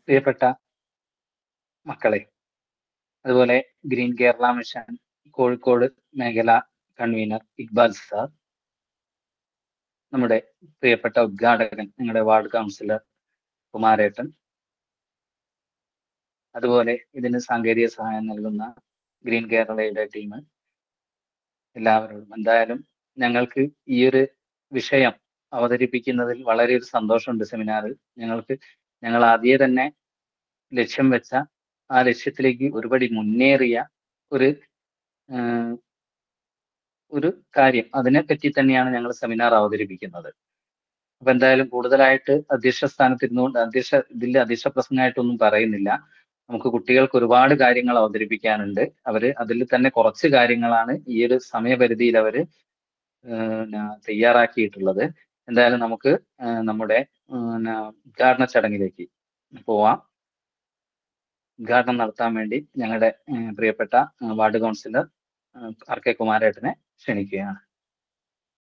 പ്രിയപ്പെട്ട മക്കളെ അതുപോലെ ഗ്രീൻ കേരള മിഷൻ കോഴിക്കോട് മേഖല കൺവീനർ ഇക്ബാൽ സാർ നമ്മുടെ പ്രിയപ്പെട്ട ഉദ്ഘാടകൻ നിങ്ങളുടെ വാർഡ് കൗൺസിലർ കുമാരേട്ടൻ അതുപോലെ ഇതിന് സാങ്കേതിക സഹായം നൽകുന്ന ഗ്രീൻ കേരളയുടെ ടീം എല്ലാവരോടും എന്തായാലും ഞങ്ങൾക്ക് ഈ ഒരു വിഷയം അവതരിപ്പിക്കുന്നതിൽ വളരെ ഒരു സന്തോഷമുണ്ട് സെമിനാറിൽ ഞങ്ങൾക്ക് ഞങ്ങൾ ആദ്യമേ തന്നെ ലക്ഷ്യം വെച്ച ആ ലക്ഷ്യത്തിലേക്ക് ഒരുപടി മുന്നേറിയ ഒരു ആഹ്, ഒരു കാര്യം അതിനെപ്പറ്റി തന്നെയാണ് ഞങ്ങൾ സെമിനാർ അവതരിപ്പിക്കുന്നത് അപ്പൊ എന്തായാലും കൂടുതലായിട്ട് അധ്യക്ഷ സ്ഥാനത്ത് ഇരുന്നുകൊണ്ട് അധ്യക്ഷ ഇതിൽ അധ്യക്ഷ പ്രസംഗമായിട്ടൊന്നും പറയുന്നില്ല നമുക്ക് കുട്ടികൾക്ക് ഒരുപാട് കാര്യങ്ങൾ അവതരിപ്പിക്കാനുണ്ട് അവര് അതിൽ തന്നെ കുറച്ച് കാര്യങ്ങളാണ് ഈ ഒരു സമയപരിധിയിൽ അവര് ഏഹ് ന- തയ്യാറാക്കിയിട്ടുള്ളത് എന്തായാലും നമുക്ക് ഏഹ് നമ്മുടെ ഏഹ് ന- ഉദ്ഘാടന ചടങ്ങിലേക്ക് പോവാം ഉദ്ഘാടനം നടത്താൻ വേണ്ടി ഞങ്ങളുടെ ഏഹ് പ്രിയപ്പെട്ട ഏഹ് വാർഡ് കൗൺസിലർ ഏഹ് ആർ കെ കുമാരേട്ടനെ ക്ഷണിക്കുകയാണ്